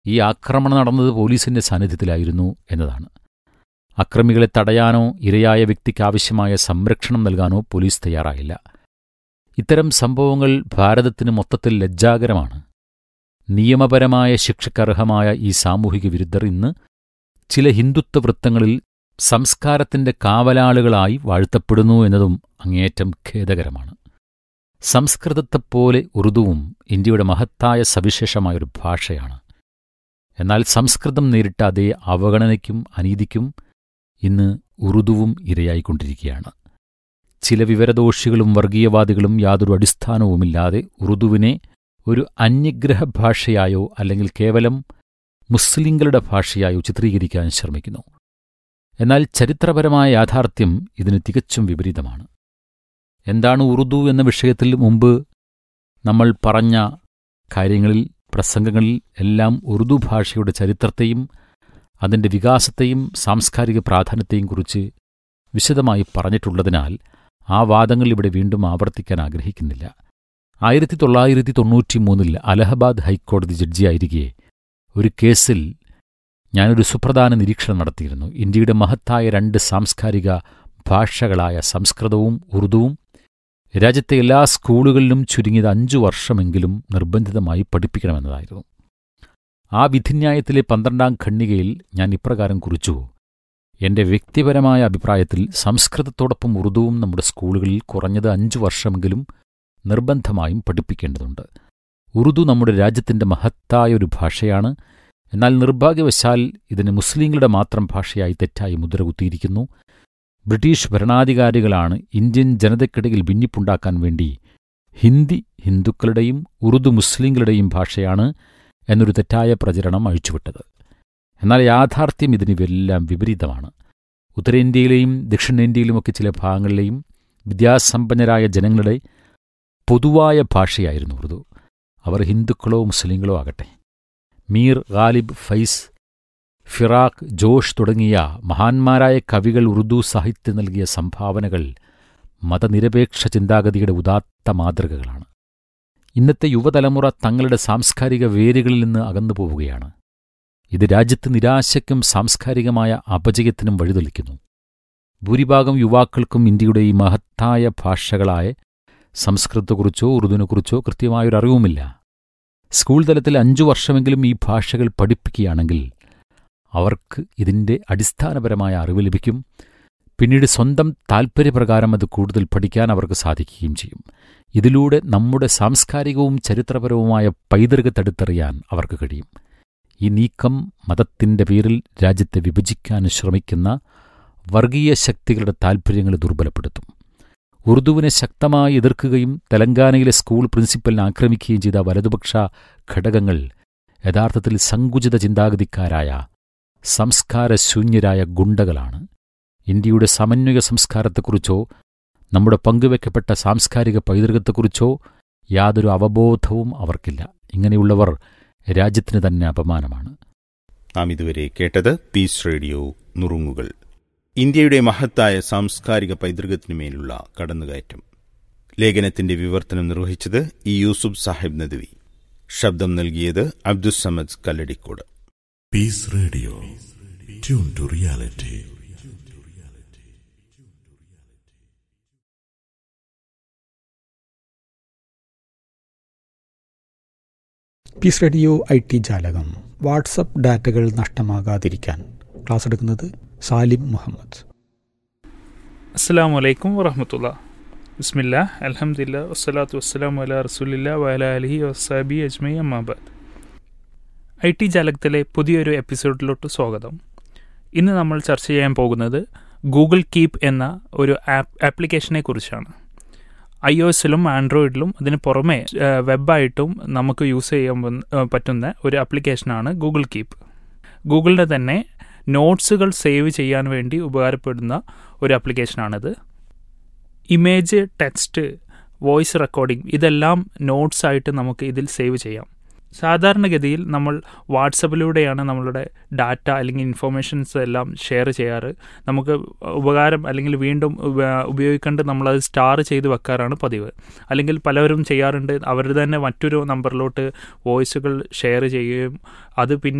ഈ ആക്രമണം നടന്നത് പോലീസിന്റെ സാന്നിധ്യത്തിലായിരുന്നു എന്നതാണ് അക്രമികളെ തടയാനോ ഇരയായ വ്യക്തിക്ക് ആവശ്യമായ സംരക്ഷണം നൽകാനോ പോലീസ് തയ്യാറായില്ല ഇത്തരം സംഭവങ്ങൾ ഭാരതത്തിന് മൊത്തത്തിൽ ലജ്ജാകരമാണ് നിയമപരമായ ശിക്ഷക്കർഹമായ ഈ സാമൂഹിക വിരുദ്ധർ ഇന്ന് ചില ഹിന്ദുത്വ വൃത്തങ്ങളിൽ സംസ്കാരത്തിന്റെ കാവലാളുകളായി വാഴ്ത്തപ്പെടുന്നു എന്നതും അങ്ങേയറ്റം ഖേദകരമാണ് സംസ്കൃതത്തെപ്പോലെ ഉറുദുവും ഇന്ത്യയുടെ മഹത്തായ സവിശേഷമായൊരു ഭാഷയാണ് എന്നാൽ സംസ്കൃതം നേരിട്ട അതേ അവഗണനയ്ക്കും അനീതിക്കും ഇന്ന് ഉറുദുവും ഇരയായിക്കൊണ്ടിരിക്കുകയാണ് ചില വിവരദോഷികളും വർഗീയവാദികളും യാതൊരു അടിസ്ഥാനവുമില്ലാതെ ഉറുദുവിനെ ഒരു അന്യഗ്രഹ ഭാഷയായോ അല്ലെങ്കിൽ കേവലം മുസ്ലിങ്ങളുടെ ഭാഷയായോ ചിത്രീകരിക്കാൻ ശ്രമിക്കുന്നു എന്നാൽ ചരിത്രപരമായ യാഥാർത്ഥ്യം ഇതിന് തികച്ചും വിപരീതമാണ് എന്താണ് ഉറുദു എന്ന വിഷയത്തിൽ മുമ്പ് നമ്മൾ പറഞ്ഞ കാര്യങ്ങളിൽ പ്രസംഗങ്ങളിൽ എല്ലാം ഉറുദു ഭാഷയുടെ ചരിത്രത്തെയും അതിന്റെ വികാസത്തെയും സാംസ്കാരിക പ്രാധാന്യത്തെയും കുറിച്ച് വിശദമായി പറഞ്ഞിട്ടുള്ളതിനാൽ ആ വാദങ്ങൾ ഇവിടെ വീണ്ടും ആവർത്തിക്കാൻ ആഗ്രഹിക്കുന്നില്ല ആയിരത്തി തൊള്ളായിരത്തി തൊണ്ണൂറ്റിമൂന്നിൽ അലഹബാദ് ഹൈക്കോടതി ജഡ്ജിയായിരിക്കെ ഒരു കേസിൽ ഞാനൊരു സുപ്രധാന നിരീക്ഷണം നടത്തിയിരുന്നു ഇന്ത്യയുടെ മഹത്തായ രണ്ട് സാംസ്കാരിക ഭാഷകളായ സംസ്കൃതവും ഉറുദുവും രാജ്യത്തെ എല്ലാ സ്കൂളുകളിലും ചുരുങ്ങിയത് അഞ്ചു വർഷമെങ്കിലും നിർബന്ധിതമായി പഠിപ്പിക്കണമെന്നതായിരുന്നു ആ വിധിന്യായത്തിലെ പന്ത്രണ്ടാം ഖണ്ഡികയിൽ ഞാൻ ഇപ്രകാരം കുറിച്ചു എന്റെ വ്യക്തിപരമായ അഭിപ്രായത്തിൽ സംസ്കൃതത്തോടൊപ്പം ഉറുദുവും നമ്മുടെ സ്കൂളുകളിൽ കുറഞ്ഞത് അഞ്ചു വർഷമെങ്കിലും നിർബന്ധമായും പഠിപ്പിക്കേണ്ടതുണ്ട് ഉറുദു നമ്മുടെ രാജ്യത്തിന്റെ മഹത്തായ ഒരു ഭാഷയാണ് എന്നാൽ നിർഭാഗ്യവശാൽ ഇതിന് മുസ്ലിങ്ങളുടെ മാത്രം ഭാഷയായി തെറ്റായി മുദ്രകുത്തിയിരിക്കുന്നു ബ്രിട്ടീഷ് ഭരണാധികാരികളാണ് ഇന്ത്യൻ ജനതയ്ക്കിടയിൽ ഭിന്നിപ്പുണ്ടാക്കാൻ വേണ്ടി ഹിന്ദി ഹിന്ദുക്കളുടെയും ഉറുദു മുസ്ലിങ്ങളുടെയും ഭാഷയാണ് എന്നൊരു തെറ്റായ പ്രചരണം അഴിച്ചുവിട്ടത് എന്നാൽ യാഥാർത്ഥ്യം ഇതിനെല്ലാം വിപരീതമാണ് ഉത്തരേന്ത്യയിലെയും ദക്ഷിണേന്ത്യയിലുമൊക്കെ ചില ഭാഗങ്ങളിലെയും വിദ്യാസമ്പന്നരായ ജനങ്ങളുടെ പൊതുവായ ഭാഷയായിരുന്നു ഉറുദു അവർ ഹിന്ദുക്കളോ മുസ്ലിങ്ങളോ ആകട്ടെ മീർ ഗാലിബ് ഫൈസ് ഫിറാഖ് ജോഷ് തുടങ്ങിയ മഹാന്മാരായ കവികൾ ഉറുദു സാഹിത്യം നൽകിയ സംഭാവനകൾ മതനിരപേക്ഷ ചിന്താഗതിയുടെ ഉദാത്ത മാതൃകകളാണ് ഇന്നത്തെ യുവതലമുറ തങ്ങളുടെ സാംസ്കാരിക വേരുകളിൽ നിന്ന് അകന്നു പോവുകയാണ് ഇത് രാജ്യത്ത് നിരാശയ്ക്കും സാംസ്കാരികമായ അപജയത്തിനും വഴിതെളിക്കുന്നു ഭൂരിഭാഗം യുവാക്കൾക്കും ഇന്ത്യയുടെ ഈ മഹത്തായ ഭാഷകളായ സംസ്കൃതത്തെക്കുറിച്ചോ ഉറുദുവിനെക്കുറിച്ചോ കൃത്യമായൊരറിവുമില്ല സ്കൂൾ തലത്തിൽ അഞ്ചു വർഷമെങ്കിലും ഈ ഭാഷകൾ പഠിപ്പിക്കുകയാണെങ്കിൽ അവർക്ക് ഇതിന്റെ അടിസ്ഥാനപരമായ അറിവ് ലഭിക്കും പിന്നീട് സ്വന്തം താൽപ്പര്യപ്രകാരം അത് കൂടുതൽ പഠിക്കാൻ അവർക്ക് സാധിക്കുകയും ചെയ്യും ഇതിലൂടെ നമ്മുടെ സാംസ്കാരികവും ചരിത്രപരവുമായ പൈതൃകത്തെടുത്തെറിയാൻ അവർക്ക് കഴിയും ഈ നീക്കം മതത്തിന്റെ പേരിൽ രാജ്യത്തെ വിഭജിക്കാൻ ശ്രമിക്കുന്ന വർഗീയ ശക്തികളുടെ താൽപ്പര്യങ്ങളെ ദുർബലപ്പെടുത്തും ഉറുദുവിനെ ശക്തമായി എതിർക്കുകയും തെലങ്കാനയിലെ സ്കൂൾ പ്രിൻസിപ്പലിനെ ആക്രമിക്കുകയും ചെയ്ത വലതുപക്ഷ ഘടകങ്ങൾ യഥാർത്ഥത്തിൽ സങ്കുചിത ചിന്താഗതിക്കാരായ സംസ്കാരശൂന്യരായ ഗുണ്ടകളാണ് ഇന്ത്യയുടെ സമന്വയ സംസ്കാരത്തെക്കുറിച്ചോ നമ്മുടെ പങ്കുവെക്കപ്പെട്ട സാംസ്കാരിക പൈതൃകത്തെക്കുറിച്ചോ യാതൊരു അവബോധവും അവർക്കില്ല ഇങ്ങനെയുള്ളവർ രാജ്യത്തിന് തന്നെ അപമാനമാണ് നാം ഇതുവരെ കേട്ടത് പീസ് റേഡിയോ നുറുങ്ങുകൾ ഇന്ത്യയുടെ മഹത്തായ സാംസ്കാരിക പൈതൃകത്തിനുമേലുള്ള കടന്നുകയറ്റം ലേഖനത്തിന്റെ വിവർത്തനം നിർവഹിച്ചത് ഇ യൂസുഫ് സാഹിബ് നദ്വി ശബ്ദം നൽകിയത് Abdussamad Kalladikode peace radio tune to reality peace radio I T ജാലകം വാട്സപ്പ് ഡാറ്റകൾ നഷ്ടമാകാതിരിക്കാൻ ക്ലാസ് എടുക്കുന്നത് സാലിം മുഹമ്മദ് അസ്സാം വലൈക്കും വറഹമത്തുള്ള ബിസ്മില്ല അലഹമില്ല വസ്സലാത്തു വസ്സലാം വല റസൂലില്ല വല അലഹി വസാബി അജ്മി അമ്മാബാദ് ഐ ടി ജാലകത്തിലെ പുതിയൊരു എപ്പിസോഡിലോട്ട് സ്വാഗതം ഇന്ന് നമ്മൾ ചർച്ച ചെയ്യാൻ പോകുന്നത് ഗൂഗിൾ കീപ്പ് എന്ന ഒരു ആപ്പ് ആപ്ലിക്കേഷനെ കുറിച്ചാണ് ഐ ഒ എസിലും ആൻഡ്രോയിഡിലും അതിന് പുറമെ വെബായിട്ടും നമുക്ക് യൂസ് ചെയ്യാൻ വന്ന- പറ്റുന്ന ഒരു ആപ്ലിക്കേഷനാണ് ഗൂഗിൾ കീപ്പ് ഗൂഗിളിൻ്റെ തന്നെ നോട്ട്സുകൾ സേവ് ചെയ്യാൻ വേണ്ടി ഉപകാരപ്പെടുന്ന ഒരു ആപ്ലിക്കേഷനാണിത് ഇമേജ് ടെക്സ്റ്റ് വോയിസ് റെക്കോർഡിംഗ് ഇതെല്ലാം നോട്ട്സ് ആയിട്ട് നമുക്ക് ഇതിൽ സേവ് ചെയ്യാം സാധാരണഗതിയിൽ നമ്മൾ വാട്സപ്പിലൂടെയാണ് നമ്മളുടെ ഡാറ്റ അല്ലെങ്കിൽ ഇൻഫോർമേഷൻസ് എല്ലാം ഷെയർ ചെയ്യാറ് നമുക്ക് ഉപകാരം അല്ലെങ്കിൽ വീണ്ടും ഉപ- ഉപയോഗിക്കേണ്ട നമ്മളത് സ്റ്റാർ ചെയ്ത് വെക്കാറാണ് പതിവ് അല്ലെങ്കിൽ പലവരും ചെയ്യാറുണ്ട് അവർ തന്നെ മറ്റൊരു നമ്പറിലോട്ട് വോയിസുകൾ ഷെയർ ചെയ്യുകയും അത് പിന്നെ